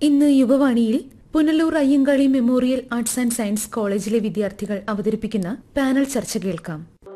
ഇന്ന് യുവവാണിയിൽ Punalur Ayyankali memorial arts and science കോളേജിലെ വിദ്യാർത്ഥികൾ അവതരിപ്പിക്കുന്ന പാനൽ ചർച്ച കേൾക്കാം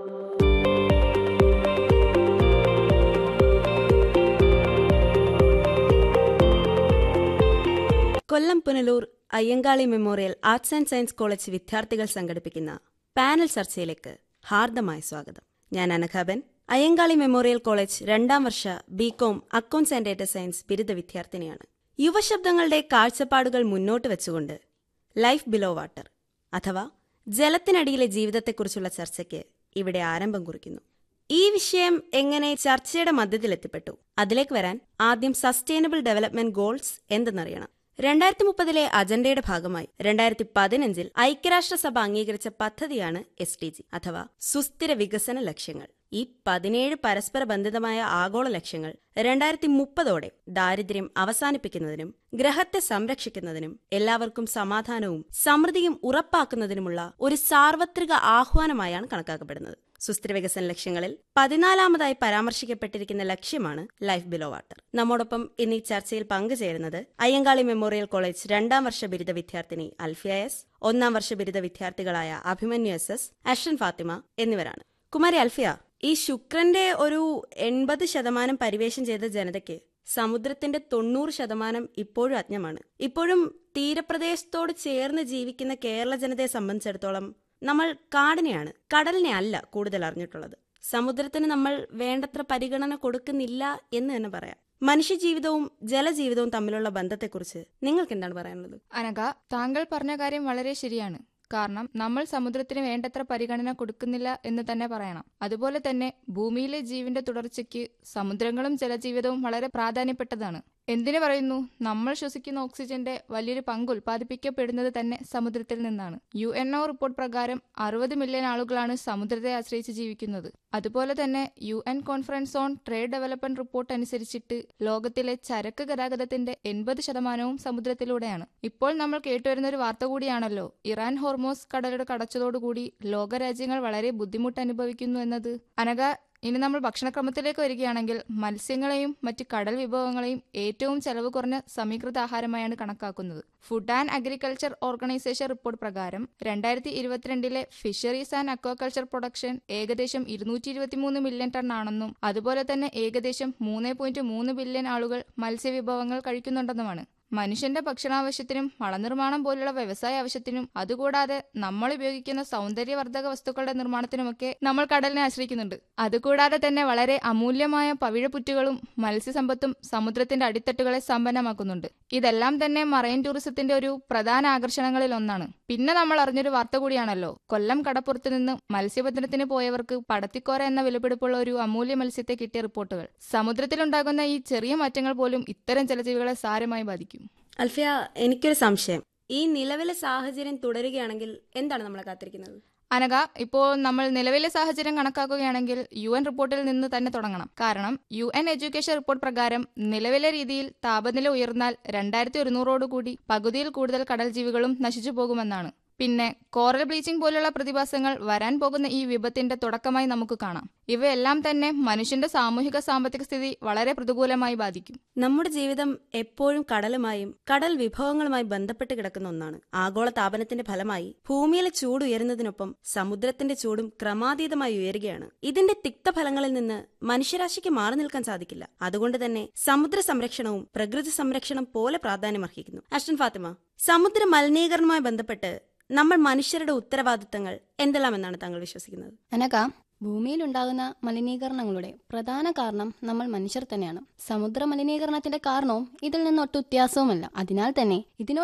Kollam Punalur Ayyankali memorial arts and science college വിദ്യാർത്ഥികൾ സംഘടിപ്പിക്കുന്ന പാനൽ ചർച്ചയിലേക്ക് ഹാർദമായ സ്വാഗതം ഞാൻ അനഘാബൻ അയ്യങ്കാളി മെമ്മോറിയൽ കോളേജ് രണ്ടാം വർഷ BCom accounts and data science ബിരുദ വിദ്യാർത്ഥിനിയാണ് യുവശബ്ദങ്ങളുടെ കാഴ്ചപ്പാടുകൾ മുന്നോട്ട് വെച്ചുകൊണ്ട് ലൈഫ് ബിലോ വാട്ടർ അഥവാ ജലത്തിനടിയിലെ ജീവിതത്തെക്കുറിച്ചുള്ള ചർച്ചയ്ക്ക് ഇവിടെ ആരംഭം കുറിക്കുന്നു ഈ വിഷയം എങ്ങനെ ചർച്ചയുടെ മധ്യത്തിലെത്തിപ്പെട്ടു അതിലേക്ക് വരാൻ ആദ്യം സസ്റ്റൈനബിൾ ഡെവലപ്മെന്റ് ഗോൾസ് എന്തെന്നറിയണം രണ്ടായിരത്തി മുപ്പതിലെ അജണ്ടയുടെ ഭാഗമായി രണ്ടായിരത്തി പതിനഞ്ചിൽ ഐക്യരാഷ്ട്രസഭ അംഗീകരിച്ച പദ്ധതിയാണ് എസ് ടി ജി അഥവാ സുസ്ഥിര വികസന ലക്ഷ്യങ്ങൾ ഈ പതിനേഴ് പരസ്പര ബന്ധിതമായ ആഗോള ലക്ഷ്യങ്ങൾ രണ്ടായിരത്തി മുപ്പതോടെ ദാരിദ്ര്യം അവസാനിപ്പിക്കുന്നതിനും ഗ്രഹത്തെ സംരക്ഷിക്കുന്നതിനും എല്ലാവർക്കും സമാധാനവും സമൃദ്ധിയും ഉറപ്പാക്കുന്നതിനുമുള്ള ഒരു സാർവത്രിക ആഹ്വാനമായാണ് കണക്കാക്കപ്പെടുന്നത് സുസ്ഥിര വികസന ലക്ഷ്യങ്ങളിൽ പതിനാലാമതായി പരാമർശിക്കപ്പെട്ടിരിക്കുന്ന ലക്ഷ്യമാണ് ലൈഫ് ബിലോ വാട്ടർ നമ്മോടൊപ്പം ഇന്ന് ഈ ചർച്ചയിൽ പങ്കുചേരുന്നത് അയ്യങ്കാളി മെമ്മോറിയൽ കോളേജ് രണ്ടാം വർഷ ബിരുദ വിദ്യാർത്ഥിനി അൽഫിയ എസ് ഒന്നാം വർഷ ബിരുദ വിദ്യാർത്ഥികളായ അഭിമന്യു എസ് എസ് അശ്വൻ ഫാത്തിമ എന്നിവരാണ് കുമാരി അൽഫിയ ഈ ശുക്രന്റെ ഒരു എൺപത് ശതമാനം പരിവേഷം ചെയ്ത ജനതയ്ക്ക് സമുദ്രത്തിന്റെ തൊണ്ണൂറ് ശതമാനം ഇപ്പോഴും അജ്ഞമാണ് ഇപ്പോഴും തീരപ്രദേശത്തോട് ചേർന്ന് ജീവിക്കുന്ന കേരള ജനതയെ സംബന്ധിച്ചിടത്തോളം നമ്മൾ കാടിനെയാണ് കടലിനെ അല്ല കൂടുതൽ അറിഞ്ഞിട്ടുള്ളത് സമുദ്രത്തിന് നമ്മൾ വേണ്ടത്ര പരിഗണന കൊടുക്കുന്നില്ല എന്ന് തന്നെ പറയാം മനുഷ്യജീവിതവും ജലജീവിതവും തമ്മിലുള്ള ബന്ധത്തെക്കുറിച്ച് നിങ്ങൾക്ക് എന്താണ് പറയാനുള്ളത് അനഘ താങ്കൾ പറഞ്ഞ കാര്യം വളരെ ശരിയാണ് കാരണം നമ്മൾ സമുദ്രത്തിന് വേണ്ടത്ര പരിഗണന കൊടുക്കുന്നില്ല എന്ന് തന്നെ പറയണം അതുപോലെ തന്നെ ഭൂമിയിലെ ജീവന്റെ തുടർച്ചയ്ക്ക് സമുദ്രങ്ങളും ജലജീവിതവും വളരെ പ്രാധാന്യപ്പെട്ടതാണ് എന്തിനു പറയുന്നു നമ്മൾ ശ്വസിക്കുന്ന ഓക്സിജന്റെ വലിയൊരു പങ്ക് ഉൽപ്പാദിപ്പിക്കപ്പെടുന്നത് തന്നെ സമുദ്രത്തിൽ നിന്നാണ് യു എൻ ഒ റിപ്പോർട്ട് പ്രകാരം അറുപത് മില്യൺ ആളുകളാണ് സമുദ്രത്തെ ആശ്രയിച്ച് ജീവിക്കുന്നത് അതുപോലെ തന്നെ U N conference on trade development report അനുസരിച്ചിട്ട് ലോകത്തിലെ ചരക്ക് ഗതാഗതത്തിന്റെ എൺപത് ശതമാനവും സമുദ്രത്തിലൂടെയാണ് ഇപ്പോൾ നമ്മൾ കേട്ടുവരുന്ന ഒരു വാർത്ത കൂടിയാണല്ലോ ഇറാൻ ഹോർമോസ് കടലുടെ കടച്ചതോടുകൂടി ലോകരാജ്യങ്ങൾ വളരെ ബുദ്ധിമുട്ട് അനുഭവിക്കുന്നു എന്നത് അനഘ ഇനി നമ്മൾ ഭക്ഷണക്രമത്തിലേക്ക് വരികയാണെങ്കിൽ മത്സ്യങ്ങളെയും മറ്റ് കടൽ വിഭവങ്ങളെയും ഏറ്റവും ചെലവ് കുറഞ്ഞ സമീകൃത ആഹാരമായാണ് കണക്കാക്കുന്നത് food and agriculture organisation report പ്രകാരം രണ്ടായിരത്തി ഇരുപത്തിരണ്ടിലെ ഫിഷറീസ് ആൻഡ് അക്വാകൾച്ചർ പ്രൊഡക്ഷൻ ഏകദേശം ഇരുന്നൂറ്റി ഇരുപത്തിമൂന്ന് മില്യൺ ടൺ ആണെന്നും അതുപോലെ തന്നെ ഏകദേശം മൂന്ന് പോയിന്റ് മൂന്ന് ബില്യൺ ആളുകൾ മത്സ്യവിഭവങ്ങൾ കഴിക്കുന്നുണ്ടെന്നുമാണ് മനുഷ്യന്റെ ഭക്ഷണാവശ്യത്തിനും വളനിർമ്മാണം പോലുള്ള വ്യവസായ ആവശ്യത്തിനും അതുകൂടാതെ നമ്മൾ ഉപയോഗിക്കുന്ന സൗന്ദര്യവർദ്ധക വസ്തുക്കളുടെ നിർമ്മാണത്തിനുമൊക്കെ നമ്മൾ കടലിനെ ആശ്രയിക്കുന്നുണ്ട് അതുകൂടാതെ തന്നെ വളരെ അമൂല്യമായ പവിഴപ്പുറ്റുകളും മത്സ്യസമ്പത്തും സമുദ്രത്തിന്റെ അടിത്തട്ടുകളെ സമ്പന്നമാക്കുന്നുണ്ട് ഇതെല്ലാം തന്നെ മറൈൻ ടൂറിസത്തിന്റെ ഒരു പ്രധാന ആകർഷണങ്ങളിൽ ഒന്നാണ് പിന്നെ നമ്മൾ അറിഞ്ഞൊരു വാർത്ത കൂടിയാണല്ലോ കൊല്ലം കടപ്പുറത്ത് നിന്ന് മത്സ്യബന്ധനത്തിന് പോയവർക്ക് പടത്തിക്കോര എന്ന വിലപിടിപ്പുള്ള ഒരു അമൂല്യ മത്സ്യത്തെ കിട്ടിയ റിപ്പോർട്ടുകൾ സമുദ്രത്തിലുണ്ടാകുന്ന ഈ ചെറിയ മാറ്റങ്ങൾ പോലും ഇത്തരം ജലജീവികളെ സാരമായി ബാധിക്കും അൽഫിയ എനിക്കൊരു സംശയം ഈ നിലവിലെ സാഹചര്യം തുടരുകയാണെങ്കിൽ എന്താണ് നമ്മളെ കാത്തിരിക്കുന്നത് അനഘ ഇപ്പോൾ നമ്മൾ നിലവിലെ സാഹചര്യം കണക്കാക്കുകയാണെങ്കിൽ യു എൻ റിപ്പോർട്ടിൽ നിന്ന് തന്നെ തുടങ്ങണം കാരണം യു എൻ എഡ്യൂക്കേഷൻ റിപ്പോർട്ട് പ്രകാരം നിലവിലെ രീതിയിൽ താപനില ഉയർന്നാൽ രണ്ടായിരത്തി ഒരുന്നൂറോടുകൂടി പകുതിയിൽ കൂടുതൽ കടൽ ജീവികളും നശിച്ചു പോകുമെന്നാണ് പിന്നെ കോറൽ ബ്ലീച്ചിംഗ് പോലുള്ള പ്രതിഭാസങ്ങൾ വരാൻ പോകുന്ന ഈ വിപത്തിന്റെ തുടക്കമായി നമുക്ക് കാണാം ഇവയെല്ലാം തന്നെ മനുഷ്യന്റെ സാമൂഹിക സാമ്പത്തിക സ്ഥിതി വളരെ പ്രതികൂലമായി ബാധിക്കും നമ്മുടെ ജീവിതം എപ്പോഴും കടലുമായും കടൽ വിഭവങ്ങളുമായി ബന്ധപ്പെട്ട് കിടക്കുന്ന ഒന്നാണ് ആഗോള താപനത്തിന്റെ ഫലമായി ഭൂമിയിലെ ചൂട് ഉയരുന്നതിനൊപ്പം സമുദ്രത്തിന്റെ ചൂടും ക്രമാതീതമായി ഉയരുകയാണ് ഇതിന്റെ തിക്തഫലങ്ങളിൽ നിന്ന് മനുഷ്യരാശിക്ക് മാറി നിൽക്കാൻ സാധിക്കില്ല അതുകൊണ്ട് തന്നെ സമുദ്ര സംരക്ഷണവും പ്രകൃതി സംരക്ഷണം പോലെ പ്രാധാന്യമർഹിക്കുന്നു അഷ്ടൻ ഫാത്തിമ സമുദ്ര മലിനീകരണവുമായി ബന്ധപ്പെട്ട് നമ്മൾ മനുഷ്യരുടെ ഉത്തരവാദിത്തങ്ങൾ എന്തെല്ലാമെന്നാണ് താങ്കൾ വിശ്വസിക്കുന്നത് അനക ഭൂമിയിലുണ്ടാകുന്ന മലിനീകരണങ്ങളുടെ പ്രധാന കാരണം നമ്മൾ മനുഷ്യർ തന്നെയാണ് സമുദ്ര മലിനീകരണത്തിന്റെ കാരണവും ഇതിൽ നിന്ന് ഒട്ടു വ്യത്യാസവുമല്ല അതിനാൽ തന്നെ ഇതിനോട്